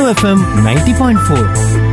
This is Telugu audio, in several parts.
FM ninety point four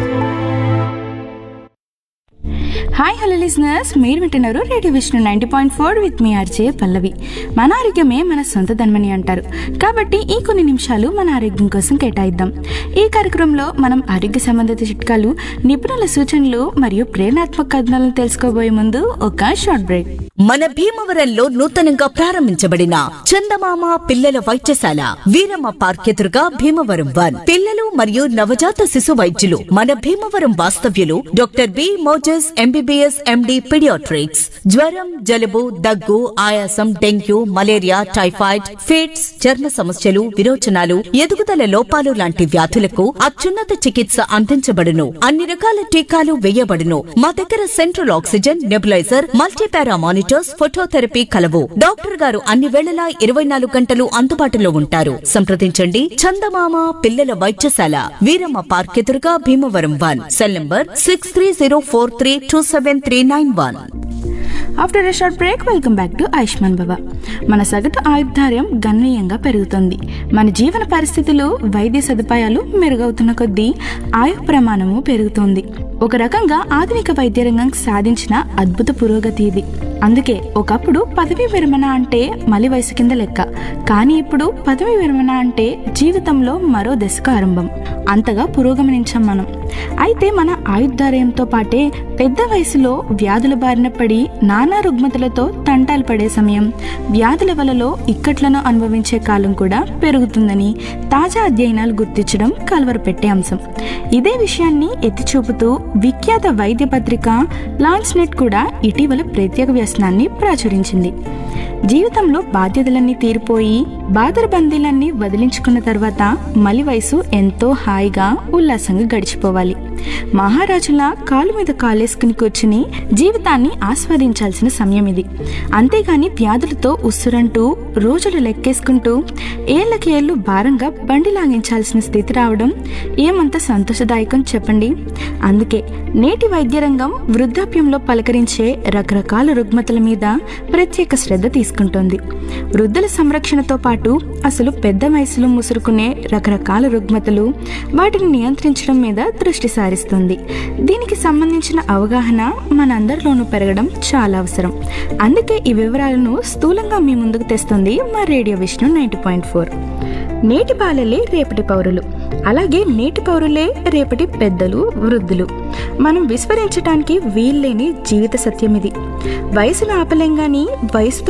hi hello listeners మీరు వింటున్నారు radio Vishnu ninety point four with మీ ఆర్జే పల్లవి మన ఆరోగ్యమే మన సొంత ధర్మని అంటారు కాబట్టి ఈ కొన్ని నిమిషాలు మన ఆరోగ్యం కోసం కేటాయిద్దాం ఈ కార్యక్రమంలో మనం ఆరోగ్య సంబంధిత చిట్కాలు నిపుణుల సూచనలు మరియు ప్రేరణాత్మక కథనాలను తెలుసుకోబోయే ముందు ఒక షార్ట్ బ్రేక్ మన భీమవరంలో నూతనంగా ప్రారంభించబడిన చందమామ పిల్లల వైద్యశాల వీరమ్మ పార్క్ ఎదురుగా భీమవరం వన్ పిల్లలు మరియు నవజాత శిశు వైద్యులు మన భీమవరం వాస్తవ్యులు doctor B Moses MBBS MD paediatrics జ్వరం జలుబు దగ్గు ఆయాసం డెంగ్యూ మలేరియా టైఫాయిడ్ ఫిట్స్ చర్మ సమస్యలు విరోచనాలు ఎదుగుదల లోపాలు లాంటి వ్యాధులకు అత్యున్నత చికిత్స అందించబడును అన్ని రకాల టీకాలు వేయబడును మా దగ్గర central oxygen nebuliser multipara monitors phototherapy కలవు డాక్టర్ గారు అన్ని వేళలా ఇరవై నాలుగు గంటలు అందుబాటులో ఉంటారు సంప్రదించండి చందమామ పిల్లల వైద్యశాల వీరమ్మ పార్క్ ఎదురుగా Bhimavaram one cell number six three zero four three two seven three nine one after a short break welcome back to Ayushman Baba మన సగటు ఆయుర్దార్యం గణనీయంగా పెరుగుతుంది మన జీవన పరిస్థితులు వైద్య సదుపాయాలు మెరుగవుతున్న కొద్దీ ఆయు ప్రమాణము పెరుగుతుంది ఒక రకంగా ఆధునిక వైద్య రంగం సాధించిన అద్భుత పురోగతి ఇది అందుకే ఒకప్పుడు పదవీ విరమణ అంటే మలి వయసు కింద లెక్క కానీ ఇప్పుడు పదవీ విరమణ అంటే జీవితంలో మరో దశకు ఆరంభం అంతగా పురోగమనించాం మనం అయితే మన ఆయుర్దార్యంతో పాటే పెద్ద వయసులో వ్యాధుల బారిన పడి నానా రుగ్మతలతో తంటాలు పడే సమయం వ్యాధుల వలలో ఇక్కట్లను అనుభవించే కాలం కూడా పెరుగుతుందని తాజా అధ్యయనాలు గుర్తించడం కలవరపెట్టే అంశం ఇదే విషయాన్ని ఎత్తి చూపుతూ విఖ్యాత వైద్య పత్రిక లాన్స్ నెట్ కూడా ఇటీవల ప్రత్యేక వ్యసనాన్ని ప్రాచురించింది జీవితంలో బాధ్యతలన్నీ తీరిపోయి బాధల బందీలన్నీ వదిలించుకున్న తర్వాత మలి వయసు ఎంతో హాయిగా ఉల్లాసంగా గడిచిపోవాలి మహారాజుల కాలు మీద కాలేసుకుని కూర్చుని జీవితాన్ని ఆస్వాదించాల్సిన సమయం ఇది అంతేగాని వ్యాధులతో ఉస్సురంటూ రోజులు లెక్కేసుకుంటూ ఏళ్ళకి ఏళ్ళు భారంగా బండి లాగించాల్సిన స్థితి రావడం ఏమంత సంతోషదాయకం చెప్పండి అందుకే నేటి వైద్య రంగం వృద్ధాప్యంలో పలకరించే రకరకాల రుగ్మతల మీద ప్రత్యేక శ్రద్ధ తీసుకుంటోంది వృద్ధుల సంరక్షణతో పాటు అసలు పెద్ద వయసులో ముసురుకునే రకరకాల రుగ్మతలు వాటిని నియంత్రించడం మీద దృష్టి సారిస్తుంది దీనికి సంబంధించిన అవగాహన మనందరిలోనూ పెరగడం చాలా అవసరం అందుకే ఈ వివరాలను స్థూలంగా మీ ముందుకు తెస్తుంది మా radio Vishnu ninety point four నేటి బాలలే రేపటి పౌరులు అలాగే నేటి పౌరులే రేపటి పెద్దలు వృద్ధులు మనం విస్మరించడానికి వీల్లేని జీవిత సత్యం ఇది వయసును ఆపలేం గాని వయసుతో